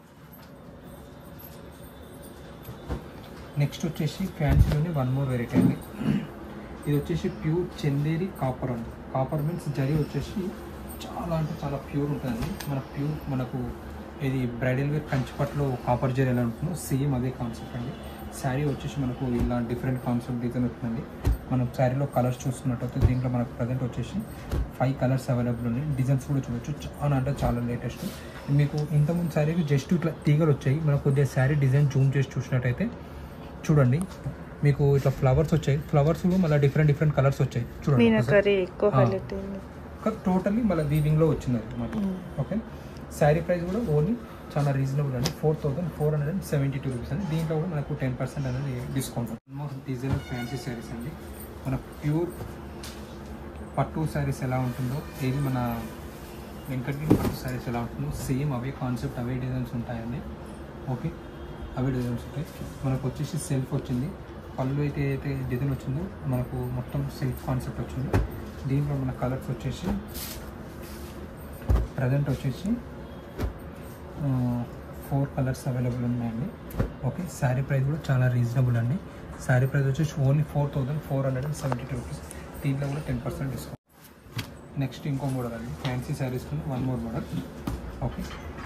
నెక్స్ట్ వచ్చేసి ఫ్యాన్సీలోనే వన్ మోర్ వెరైటీ అండి ఇది వచ్చేసి ప్యూర్ చందేరి కాపర్ అండి కాపర్ మీన్స్ జరీ వచ్చేసి చాలా అంటే చాలా ప్యూర్ ఉంటుందండి మన ప్యూర్ మనకు ఇది బ్రైడల్ వేర్ కంచిపట్లో కాపర్ జరీ ఎలా ఉంటుందో సేమ్ అదే కాన్సెప్ట్ అండి శారీ వచ్చేసి మనకు ఇలా డిఫరెంట్ కాన్సెప్ట్ డిజైన్ వస్తుందండి మనం శారీలో కలర్స్ చూసుకున్నట్టయితే దీంట్లో మనకు ప్రజెంట్ వచ్చేసి ఫైవ్ కలర్స్ అవైలబుల్ ఉన్నాయి డిజైన్స్ కూడా చూడొచ్చు చాలా అంటే చాలా లేటెస్ట్ మీకు ఇంతకుముందు శారీకి జస్ట్ ఇట్లా తీగలు వచ్చాయి మనకు కొద్దిగా శారీ డిజైన్ జూమ్ చేసి చూసినట్టయితే చూడండి మీకు ఇట్లా ఫ్లవర్స్ వచ్చాయి ఫ్లవర్స్ కూడా మళ్ళీ డిఫరెంట్ డిఫరెంట్ కలర్స్ వచ్చాయి చూడండి మీనాకరి ఎక్కువ ఆ. హైలైట్ అయింది టోటల్లీ మళ్ళీ వీవింగ్లో వచ్చింది అనమాట ఓకే శారీ ప్రైస్ కూడా ఓన్లీ చాలా రీజనబుల్ అండి four thousand four hundred and seventy two rupees అండి దీంట్లో కూడా మనకు టెన్ పర్సెంట్ అనేది discount almost designer fancy saris అండి మన ప్యూర్ పట్టు శారీస్ ఎలా ఉంటుందో ఏది మన వెంకటగిరి పట్టు శారీస్ ఎలా ఉంటుందో సేమ్ అవే కాన్సెప్ట్ అవే డిజైన్స్ ఉంటాయండి ఓకే అవే డిజైన్స్ ఉంటాయి మనకు వచ్చేసి సెల్ఫ్ వచ్చింది పళ్ళు అయితే ఏదైతే డిజైన్ వచ్చిందో మనకు మొత్తం సెల్ఫ్ కాన్సెప్ట్ వచ్చింది దీంట్లో మన కలర్స్ వచ్చేసి ప్రజెంట్ వచ్చేసి ఫోర్ కలర్స్ అవైలబుల్ ఉన్నాయండి ఓకే శారీ ప్రైస్ కూడా చాలా రీజనబుల్ అండి శారీ ప్రైస్ వచ్చేసి only four thousand four hundred and seventy two rupees దీంట్లో కూడా టెన్ పర్సెంట్ డిస్కౌంట్ నెక్స్ట్ ఇంకో మోడల్ అండి fancy saris one more model okay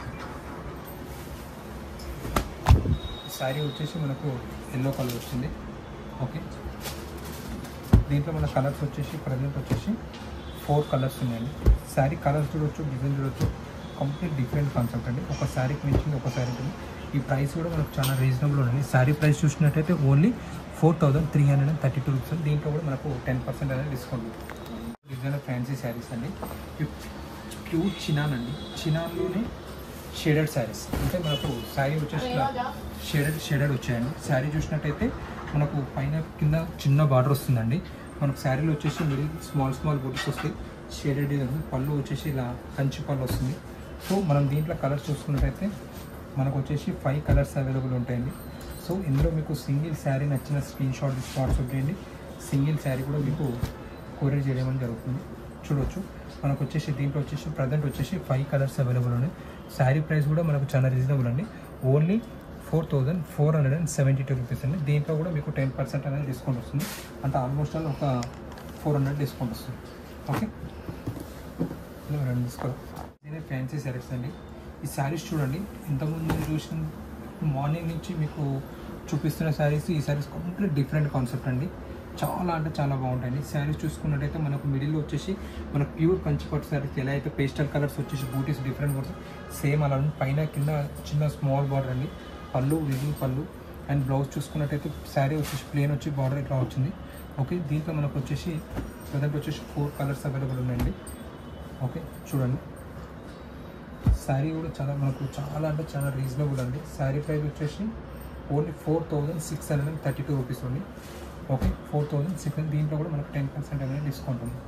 sari వచ్చేసి మనకు ఎల్లో కలర్ వచ్చింది ఓకే దీంట్లో మన కలర్స్ వచ్చేసి ప్రజెంట్ వచ్చేసి ఫోర్ కలర్స్ ఉన్నాయండి శారీ కలర్స్ చూడొచ్చు డిజైన్ చూడొచ్చు కంప్లీట్ డిఫరెంట్ కాన్సెప్ట్ అండి ఒక శారీకి మించింది ఒక శారీకి ఈ ప్రైస్ కూడా మనకు చాలా రీజనబుల్ ఉంది శారీ ప్రైస్ చూసినట్టయితే only four thousand three hundred and thirty two rupees దీంట్లో కూడా మనకు టెన్ పర్సెంట్ అనేది డిస్కౌంట్ డిజైనర్ ఫ్యాన్సీ శారీస్ అండి ప్యూర్ చినాన్ అండి చినాన్లోనే షేడెడ్ శారీస్ అంటే మనకు శారీ వచ్చేసి షేడెడ్ షేడెడ్ వచ్చాయండి శారీ చూసినట్టయితే మనకు పైన కింద చిన్న బార్డర్ వస్తుందండి మనకు శారీలో వచ్చేసి మిడిల్ స్మాల్ స్మాల్ బుటీస్ వస్తాయి షేడెడ్ డిజైన్ పళ్ళు వచ్చేసి ఇలా కంచి పళ్ళు వస్తుంది సో మనం దీంట్లో కలర్స్ చూసుకున్నట్టయితే మనకు వచ్చేసి ఫైవ్ కలర్స్ అవైలబుల్ ఉంటాయండి సో ఇందులో మీకు సింగిల్ శారీ నచ్చిన స్క్రీన్ షాట్ తీసి వాట్సాప్ చేయండి సింగిల్ శారీ కూడా మీకు కొరియర్ చేయడం అనేది జరుగుతుంది చూడొచ్చు మనకు వచ్చేసి దీంట్లో వచ్చేసి ప్రజెంట్ వచ్చేసి ఫైవ్ కలర్స్ అవైలబుల్ ఉన్నాయి శారీ ప్రైస్ కూడా మనకు చాలా రీజనబుల్ అండి only four thousand four hundred and seventy two rupees అండి దీంట్లో కూడా మీకు టెన్ పర్సెంట్ అనేది డిస్కౌంట్ వస్తుంది అంటే ఆల్మోస్ట్ ఆల్ ఒక ఫోర్ హండ్రెడ్ డిస్కౌంట్ వస్తుంది ఓకే ఇలా రెండు తీసుకోవాలి ఇదే ఫ్యాన్సీ శారీస్ అండి ఈ శారీస్ చూడండి ఇంతకుముందు మీరు చూసిన మార్నింగ్ నుంచి మీకు చూపిస్తున్న శారీస్ ఈ శారీస్ కంప్లీట్ డిఫరెంట్ కాన్సెప్ట్ అండి చాలా అంటే చాలా బాగుంటాయండి శారీస్ చూసుకున్నట్టయితే మనకు మిడిల్లో వచ్చేసి మన ప్యూర్ కంచిపట్టు శారీస్ ఎలా అయితే పేస్టల్ కలర్స్ వచ్చేసి బూటీస్ డిఫరెంట్ వస్తాయి సేమ్ అలా ఉంది. పైన కింద చిన్న స్మాల్ బార్డర్ అండి పళ్ళు విజింగ్ పళ్ళు అండ్ బ్లౌజ్ చూసుకున్నట్టయితే శారీ వచ్చేసి ప్లేన్ వచ్చి బార్డర్ ఇట్లా వచ్చింది ఓకే దీంట్లో మనకు వచ్చేసి ప్రజెంట్ వచ్చేసి ఫోర్ కలర్స్ అవైలబుల్ ఉన్నాయండి ఓకే చూడండి శారీ కూడా చాలా మనకు చాలా అంటే చాలా రీజనబుల్ అండి శారీ ప్రైస్ వచ్చేసి only four thousand six hundred and thirty two rupees ఉంది okay four thousand six hundred దీంట్లో కూడా మనకు టెన్ పర్సెంట్ అనేది డిస్కౌంట్ ఉంది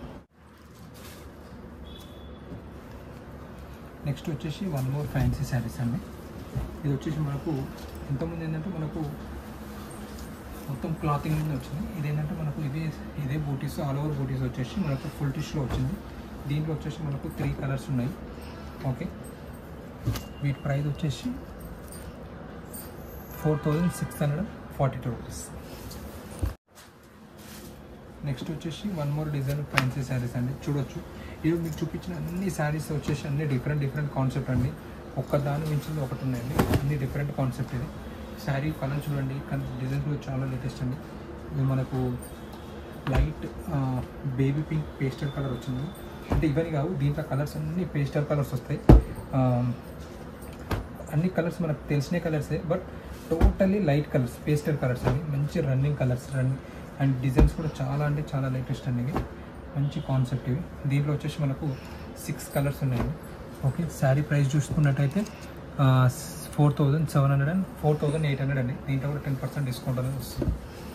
నెక్స్ట్ వచ్చేసి వన్ మోర్ ఫ్యాన్సీ శారీస్ అండి ఇది వచ్చేసి మనకు ఇంతకుముందు ఏంటంటే మనకు మొత్తం క్లాతింగ్ మీద వచ్చింది ఇదేంటంటే మనకు ఇదే ఇదే బూటీస్ ఆల్ ఓవర్ బూటీస్ వచ్చేసి మనకు ఫుల్ టిష్లో వచ్చింది దీంట్లో వచ్చేసి మనకు త్రీ కలర్స్ ఉన్నాయి ఓకే వీటి ప్రైస్ వచ్చేసి four thousand six hundred forty two rupees next వచ్చేసి one more design fancy saris అండి చూడొచ్చు ఇది మీకు చూపించిన అన్ని శారీస్ వచ్చేసి అన్ని డిఫరెంట్ డిఫరెంట్ కాన్సెప్ట్ అండి ఒక్క దాని మించింది ఒకటి ఉన్నాయండి అన్ని డిఫరెంట్ కాన్సెప్ట్ ఇది శారీ కలర్ చూడండి కానీ డిజైన్ కూడా చాలా లేటెస్ట్ అండి ఇది మనకు light baby pink pastel colour వచ్చింది అంటే ఇవన్నీ కావు దీంట్లో కలర్స్ అన్ని పేస్టల్ కలర్స్ వస్తాయి ఆ, అన్ని కలర్స్ మనకు తెలిసిన కలర్సే but totally light colours pastel colours అండి మంచి running colours running and designs కూడా చాలా అంటే చాలా లేటెస్ట్ అండి ఇవి మంచి కాన్సెప్ట్ ఇవి దీంట్లో వచ్చేసి మనకు సిక్స్ కలర్స్ ఉన్నాయండి ఓకే శారీ ప్రైస్ చూసుకున్నట్టయితే four thousand seven hundred and four thousand eight hundred అండి దీంట్లో కూడా టెన్ పర్సెంట్ డిస్కౌంట్ అనేది వస్తుంది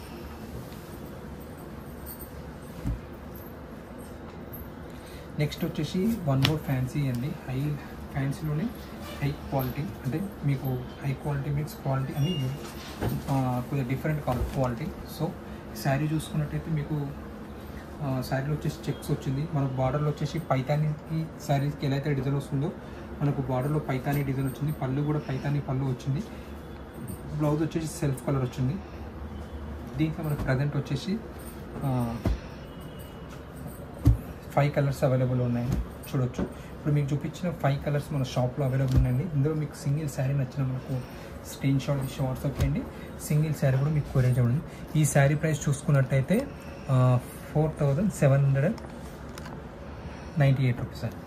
నెక్స్ట్ వచ్చేసి వన్ మోర్ ఫ్యాన్సీ అండి హై ఫ్యాన్సీలోనే హై క్వాలిటీ అంటే మీకు హై క్వాలిటీ మీన్స్ క్వాలిటీ అని ఆ, కొద్దిగా డిఫరెంట్ క్వాలిటీ సో శారీ చూసుకున్నట్టయితే మీకు ఆ, శారీలో వచ్చేసి చెక్స్ వచ్చింది మనకు బార్డర్లో వచ్చేసి పైతానీకి శారీకి ఎలా అయితే డిజైన్ వస్తుందో మనకు బార్డర్లో పైతానీ డిజైన్ వచ్చింది పళ్ళు కూడా పైతానీ పళ్ళు వచ్చింది బ్లౌజ్ వచ్చేసి సెల్ఫ్ కలర్ వచ్చింది దీంట్లో మనకు ప్రజెంట్ వచ్చేసి ఆ, ఫైవ్ కలర్స్ అవైలబుల్ ఉన్నాయి చూడొచ్చు ఇప్పుడు మీకు చూపించిన ఫైవ్ కలర్స్ మన షాప్లో అవైలబుల్ ఉన్నాయండి ఇందులో మీకు సింగిల్ శారీ నచ్చిన మనకు స్క్రీన్ షాట్ ఇచ్చి వాట్సాప్ చేయండి సింగిల్ శారీ కూడా మీకు కొరియర్ చేయడం ఈ శారీ ప్రైస్ చూసుకున్నట్టయితే four thousand seven hundred and ninety eight rupees అండి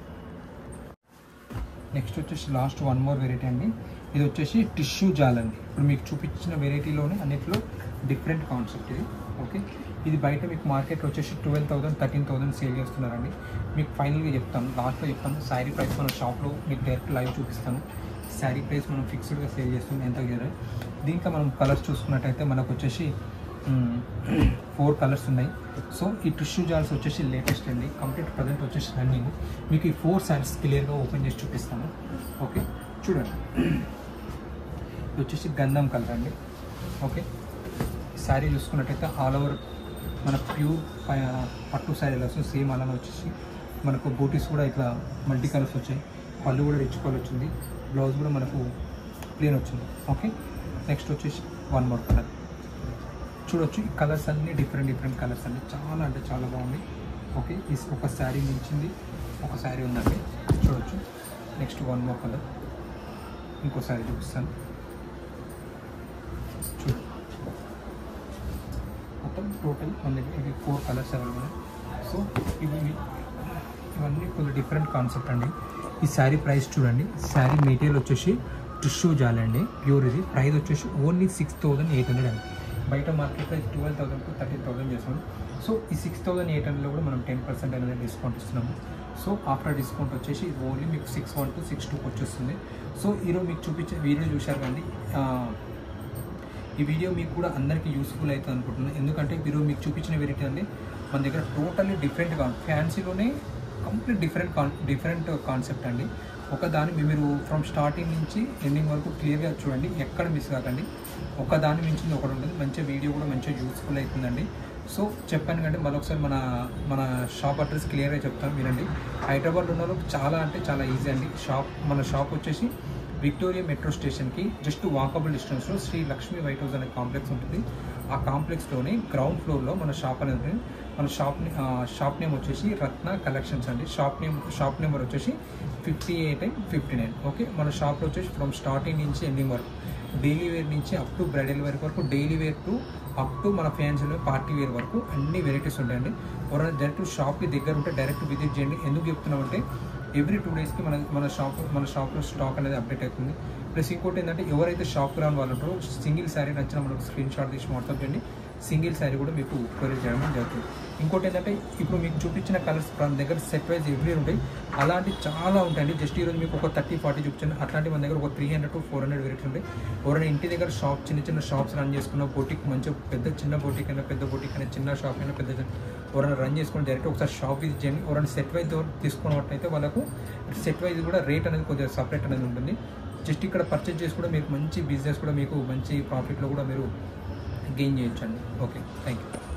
నెక్స్ట్ వచ్చేసి లాస్ట్ వన్ మోర్ వెరైటీ అండి ఇది వచ్చేసి టిష్యూ జాల్ అండి ఇప్పుడు మీకు చూపించిన వెరైటీలోనే అన్నిట్లో డిఫరెంట్ కాన్సెప్ట్ ఇది ఓకే ఇది బయట మీకు మార్కెట్ వచ్చేసి twelve thousand thirteen thousand sale చేస్తున్నారండి మీకు ఫైనల్గా చెప్తాను లాస్ట్లో చెప్తాను శారీ ప్రైస్ మన షాప్లో మీకు డైరెక్ట్ లైవ్ చూపిస్తాను శారీ ప్రైస్ మనం ఫిక్స్డ్గా సేల్ చేస్తుంది ఎంత గేరే దీంట్లో మనం కలర్స్ చూసుకున్నట్టయితే మనకు వచ్చేసి ఫోర్ కలర్స్ ఉన్నాయి సో ఈ టిష్యూ జాల్స్ వచ్చేసి లేటెస్ట్ అండి కంప్లీట్ ప్రజెంట్ వచ్చేసి రన్నింగ్ మీకు ఈ ఫోర్ శారీస్ క్లియర్గా ఓపెన్ చేసి చూపిస్తాను ఓకే చూడండి ఇది వచ్చేసి గంధం కలర్ అండి ఓకే శారీ చూసుకున్నట్టయితే ఆల్ ఓవర్ మన ప్యూర్ పట్టు శారీలు వస్తుంది సేమ్ అలానే వచ్చేసి మనకు బూటీస్ కూడా ఇట్లా మల్టీ కలర్స్ వచ్చాయి పళ్ళు కూడా రిచ్ కలర్ వచ్చింది బ్లౌజ్ కూడా మనకు ప్లేన్ వచ్చింది ఓకే నెక్స్ట్ వచ్చేసి వన్ మోర్ కలర్ చూడొచ్చు ఈ కలర్స్ అన్నీ డిఫరెంట్ డిఫరెంట్ కలర్స్ అండి చాలా అంటే చాలా బాగుంది ఓకే ఈ ఒక శారీ మించింది ఒక శారీ ఉందండి చూడొచ్చు నెక్స్ట్ వన్ మోర్ కలర్ ఇంకో శారీ చూపిస్తాను చూడు మొత్తం టోటల్ మన దగ్గర ఇవి ఫోర్ కలర్స్ అవైలబుల్ సో ఇవి ఇవన్నీ కొంచెం డిఫరెంట్ కాన్సెప్ట్ అండి ఈ శారీ ప్రైస్ చూడండి శారీ మెటీరియల్ వచ్చేసి టిష్యూ జాల్ అండి ప్యూర్ ఇది ప్రైస్ వచ్చేసి only six thousand eight hundred అండి బయట market price twelve thousand to thirteen thousand చేస్తాం సో ఈ సిక్స్ థౌసండ్ ఎయిట్ హండ్రెడ్లో కూడా మనం టెన్ పర్సెంట్ అనేది డిస్కౌంట్ ఇస్తున్నాము సో ఆఫ్టర్ డిస్కౌంట్ వచ్చేసి ఇది ఓన్లీ మీకు సిక్స్ వన్ టు సిక్స్ టూకి వచ్చేస్తుంది సో ఈరోజు మీకు చూపించే వీడియో చూశారు కండి ఈ వీడియో మీకు కూడా అందరికీ యూస్ఫుల్ అవుతుంది అనుకుంటున్నాను ఎందుకంటే మీరు మీకు చూపించిన వెరైటీ అండి మన దగ్గర టోటల్లీ డిఫరెంట్ కాన్ ఫ్యాన్సీలోనే కంప్లీట్ డిఫరెంట్ కాన్ డిఫరెంట్ కాన్సెప్ట్ అండి ఒక దాన్ని మీరు ఫ్రమ్ స్టార్టింగ్ నుంచి ఎండింగ్ వరకు క్లియర్గా చూడండి ఎక్కడ మిస్ కాకండి ఒక దాని మించింది ఒకటి ఉంటుంది మంచిగా వీడియో కూడా మంచిగా యూస్ఫుల్ అవుతుందండి సో చెప్పాను కంటే మరొకసారి మన మన షాప్ అడ్రస్ క్లియర్గా చెప్తాను వినండి హైదరాబాద్ ఉన్న వాళ్ళకి చాలా అంటే చాలా ఈజీ అండి షాప్ మన షాప్ వచ్చేసి విక్టోరియా మెట్రో స్టేషన్కి జస్ట్ వాకబుల్ డిస్టెన్స్లో శ్రీ లక్ష్మీ వైట్ హౌస్ అనే కాంప్లెక్స్ ఉంటుంది ఆ కాంప్లెక్స్లోనే గ్రౌండ్ ఫ్లోర్లో మన షాప్ అనేది ఉంటుంది. మన షాప్ షాప్ నేమ్ వచ్చేసి రత్న కలెక్షన్స్ అండి షాప్ నేమ్ షాప్ నెంబర్ వచ్చేసి fifty eight and fifty nine okay మన షాప్లో వచ్చేసి ఫ్రమ్ స్టార్టింగ్ నుంచి ఎండింగ్ వరకు డైలీ వేర్ నుంచి అప్ టు బ్రైడల్ వేర్ వరకు daily wear to up to మన ఫ్యాన్సీ పార్టీ వేర్ వరకు అన్ని వెరైటీస్ ఉంటాయండి ఎవరైనా డైరెక్ట్ షాప్కి దగ్గర ఉంటే డైరెక్ట్ విజిట్ చేయండి ఎందుకు చెప్తున్నామంటే ఎవ్రీ టూ డేస్కి మన మన షాప్ మన షాప్లో స్టాక్ అనేది అప్డేట్ అవుతుంది ప్లస్ ఇంకోటి ఏంటంటే ఎవరైతే షాప్కి రాని వాళ్ళు ఉంటారో సింగిల్ శారీ నచ్చిన మనకు స్క్రీన్ షాట్ తీసి వాట్సాప్ చేయండి సింగిల్ శారీ కూడా మీకు కొరియర్ చేయడం జరుగుతుంది ఇంకోటి ఏంటంటే ఇప్పుడు మీకు చూపించిన కలర్స్ మన దగ్గర సెట్ వైజ్ ఎవ్రీ ఉంటాయి అలాంటి చాలా ఉంటాయండి జస్ట్ ఈరోజు మీకు ఒక థర్టీ ఫార్టీ చూపించాను అట్లాంటి మన దగ్గర ఒక three hundred to four hundred varieties ఉంటాయి ఎవరైనా ఇంటి దగ్గర షాప్ చిన్న చిన్న షాప్స్ రన్ చేసుకున్న బోటిక్ మంచి పెద్ద చిన్న బోటిక్ అయినా పెద్ద బోటిక్ అయినా చిన్న షాప్ అయినా పెద్ద ఎవరైనా రన్ చేసుకుని డైరెక్ట్ ఒకసారి షాప్ విజిట్ చేయండి ఎవరైనా సెట్ వైజ్ తీసుకున్నట్టయితే వాళ్ళకు సెట్ వైజ్ కూడా రేట్ అనేది కొద్దిగా సపరేట్ అనేది ఉంటుంది జస్ట్ ఇక్కడ పర్చేజ్ చేసి కూడా మీకు మంచి బిజినెస్ కూడా మీకు మంచి ప్రాఫిట్లో కూడా మీరు గెయిన్ చేయొచ్చండి ఓకే థ్యాంక్ యూ